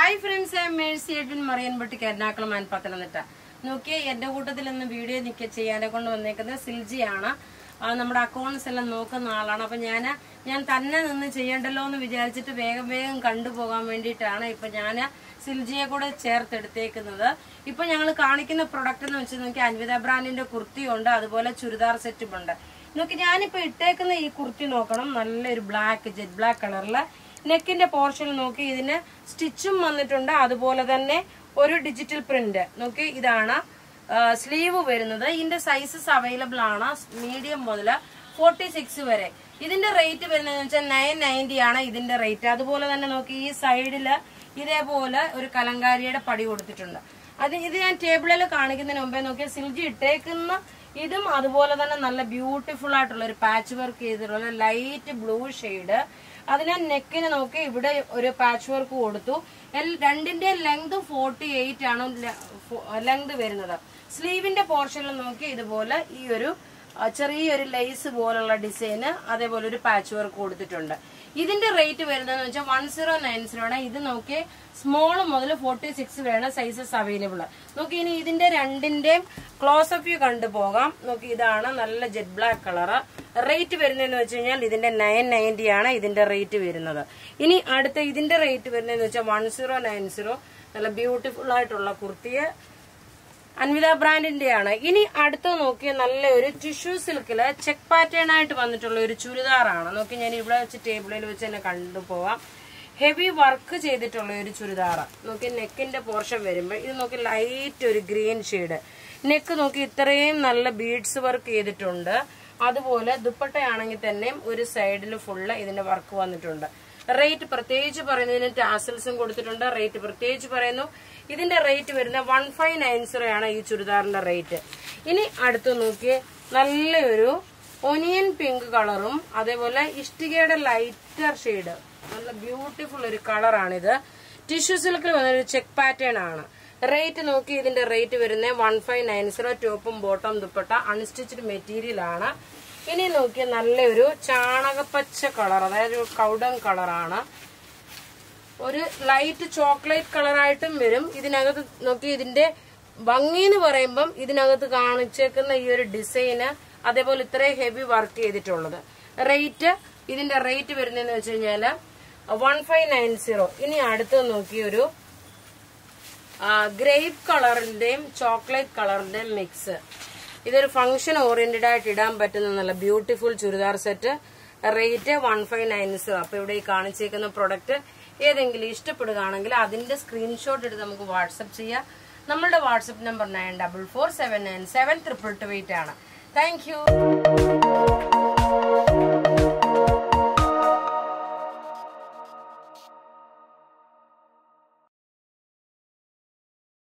hi friends I Mercy Edwin മറിയൻപട്ടിക്ക് Ernakulam and Pathanamthitta നോക്കിയേ എന്റെ കൂട്ടത്തിൽ ഇന്ന് വീഡിയോ നിൽക്ക ചെയ്യാനെ കൊണ്ട് വന്നേക്കുന്നത് സിൽജിയാണ് ആ, നമ്മുടെ അക്കൗണ്ട്സ് എല്ലാം നോക്കുന്ന ആളാണ് അപ്പൊ ഞാൻ ഞാൻ തന്നെ നിന്ന് ചെയ്യണ്ടല്ലോ എന്ന് വിചാരിച്ചിട്ട് വേഗം വേഗം കണ്ടുപോകാൻ വേണ്ടിയിട്ടാണ് ഇപ്പൊ ഞാൻ സിൽജിയെ കൂടെ ചേർത്തെടുത്തേക്കുന്നത് ഇപ്പൊ ഞങ്ങൾ കാണിക്കുന്ന പ്രൊഡക്റ്റ് എന്ന് വെച്ചാൽ നോക്കി അൻവിത ബ്രാൻഡിന്റെ കുർത്തിയുണ്ട് അതുപോലെ ചുരിദാർ സെറ്റും ഉണ്ട് നോക്കി ഞാനിപ്പോ ഇട്ടേക്കുന്ന ഈ കുർത്തി നോക്കണം നല്ലൊരു ബ്ലാക്ക് ജെറ്റ് ബ്ലാക്ക് കളറില് നെക്കിന്റെ പോർഷൻ നോക്കി ഇതിന് സ്റ്റിച്ചും വന്നിട്ടുണ്ട് അതുപോലെ തന്നെ ഒരു ഡിജിറ്റൽ പ്രിന്റ് നോക്കി ഇതാണ് സ്ലീവ് വരുന്നത് ഇതിന്റെ സൈസസ് അവൈലബിൾ ആണ് മീഡിയം മുതൽ ഫോർട്ടി സിക്സ് വരെ ഇതിന്റെ റേറ്റ് വരുന്നത് വെച്ചാൽ നയൻ നയൻറ്റി ആണ് ഇതിന്റെ റേറ്റ് അതുപോലെ തന്നെ നോക്കി ഈ സൈഡില് ഇതേപോലെ ഒരു കലങ്കാരിയുടെ പടി കൊടുത്തിട്ടുണ്ട് അത് ഇത് ഞാൻ ടേബിളിൽ കാണിക്കുന്നതിന് മുമ്പേ നോക്കിയ സിൽജി ഇട്ടേക്കുന്ന ഇതും അതുപോലെ തന്നെ നല്ല ബ്യൂട്ടിഫുൾ ആയിട്ടുള്ള ഒരു പാച്ച് വർക്ക് ചെയ്തിട്ടുള്ള ലൈറ്റ് ബ്ലൂ ഷെയ്ഡ് അതിനെ നെക്കിന് നോക്കി ഇവിടെ ഒരു പാച്ച് വർക്ക് കൊടുത്തു എൽ- രണ്ടിന്റെ ലെങ്ത് ഫോർട്ടി എയ്റ്റ് ആണ് ലെങ്ത് വരുന്നത് സ്ലീവിന്റെ പോർഷനിൽ നോക്കി ഇതുപോലെ ഈ ഒരു ആ, ചെറിയൊരു ലേസ് പോലുള്ള ഡിസൈന് അതേപോലെ ഒരു പാച്ച് വർക്ക് കൊടുത്തിട്ടുണ്ട് ഇതിന്റെ റേറ്റ് വരുന്നതെന്ന് വെച്ചാൽ വൺ സീറോ നയൻ സീറോ ആണ് ഇത് നോക്കി സ്മോൾ മുതൽ ഫോർട്ടി സിക്സ് വരെയാണ് സൈസസ് അവൈലബിൾ നോക്കി ഇനി ഇതിന്റെ രണ്ടിന്റെയും ക്ലോസ് അപ്പ് വ്യൂ കണ്ടുപോകാം നോക്കി ഇതാണ് നല്ല ജെറ്റ് ബ്ലാക്ക് കളറ് റേറ്റ് വരുന്നതെന്ന് വെച്ച് കഴിഞ്ഞാൽ ഇതിന്റെ നയൻ നയൻറ്റി ആണ് ഇതിന്റെ റേറ്റ് വരുന്നത് ഇനി അടുത്ത ഇതിന്റെ റേറ്റ് വരുന്നതെന്ന് വെച്ചാൽ വൺ സീറോ നയൻ സീറോ നല്ല ബ്യൂട്ടിഫുൾ ആയിട്ടുള്ള കുർത്തിയെ അൻവിത ബ്രാൻഡിന്റെയാണ് ഇനി അടുത്ത് നോക്കിയ നല്ല ഒരു ടിഷ്യൂ സിൽക്കില് ചെക്ക് പാറ്റേൺ ആയിട്ട് വന്നിട്ടുള്ള ഒരു ചുരിദാറാണ് നോക്കി ഞാൻ ഇവിടെ വെച്ച് ടേബിളിൽ വെച്ച് തന്നെ കണ്ടുപോവാം ഹെവി വർക്ക് ചെയ്തിട്ടുള്ള ഒരു ചുരിദാറ് നോക്കി നെക്കിന്റെ പോർഷൻ വരുമ്പോൾ ഇത് നോക്കി ലൈറ്റ് ഒരു ഗ്രീൻ ഷെയ്ഡ് നെക്ക് നോക്കി ഇത്രയും നല്ല ബീഡ്സ് വർക്ക് ചെയ്തിട്ടുണ്ട് അതുപോലെ ദുപ്പട്ടയാണെങ്കിൽ തന്നെ ഒരു സൈഡിൽ ഫുള്ള് ഇതിന്റെ വർക്ക് വന്നിട്ടുണ്ട് റേറ്റ് പ്രത്യേകിച്ച് പറയുന്നതിന് ടാസൽസും കൊടുത്തിട്ടുണ്ട് റേറ്റ് പ്രത്യേകിച്ച് പറയുന്നു ഇതിന്റെ റേറ്റ് വരുന്നത് വൺ ഫൈവ് നയൻ സീറോ ആണ് ഈ ചുരിദാറിന്റെ റേറ്റ് ഇനി അടുത്ത് നോക്കിയേ നല്ലൊരു ഒനിയൻ പിങ്ക് കളറും അതേപോലെ ഇഷ്ടികയുടെ ലൈറ്റർ ഷെയ്ഡ് നല്ല ബ്യൂട്ടിഫുൾ ഒരു കളറാണിത് ടിഷ്യൂ സിൽക്കിൽ വന്നൊരു ചെക്ക് പാറ്റേൺ ആണ് റേറ്റ് നോക്കി ഇതിന്റെ റേറ്റ് വരുന്നത് വൺ ഫൈവ് നയൻ സീറോ ടോപ്പും ബോട്ടം ദുപ്പട്ട അൺസ്റ്റിച്ച്ഡ് മെറ്റീരിയൽ ആണ് ഇനി നോക്കിയ നല്ലൊരു ചാണകപ്പച്ച കളർ അതായത് ഒരു കൗഡൻ കളറാണ് ഒരു ലൈറ്റ് ചോക്ലേറ്റ് കളറായിട്ടും വരും ഇതിനകത്ത് നോക്കി ഇതിന്റെ ഭംഗി എന്ന് പറയുമ്പം ഇതിനകത്ത് കാണിച്ചേക്കുന്ന ഈ ഒരു ഡിസൈന് അതേപോലെ ഇത്രയും ഹെവി വർക്ക് ചെയ്തിട്ടുള്ളത് റേറ്റ് ഇതിന്റെ റേറ്റ് വരുന്നതെന്ന് വെച്ച് കഴിഞ്ഞാല് വൺ ഫൈവ് നയൻ സീറോ ഇനി അടുത്ത് നോക്കി ഒരു ഗ്രേപ്പ് കളറിന്റെയും ചോക്ലേറ്റ് കളറിന്റെയും മിക്സ് ഇതൊരു ഫംഗ്ഷൻ ഓറിയന്റഡ് ആയിട്ട് ഇടാൻ പറ്റുന്ന നല്ല beautiful churidar set rate one five nine zero അപ്പൊ ഇവിടെ ഈ കാണിച്ചേക്കുന്ന പ്രൊഡക്റ്റ് ഏതെങ്കിലും ഇഷ്ടപ്പെടുകയാണെങ്കിൽ അതിന്റെ സ്ക്രീൻഷോട്ട് എടുത്ത് നമുക്ക് വാട്സപ്പ് ചെയ്യാം നമ്മളുടെ WhatsApp number nine double four seven nine seven triple two eight ആണ് താങ്ക് യു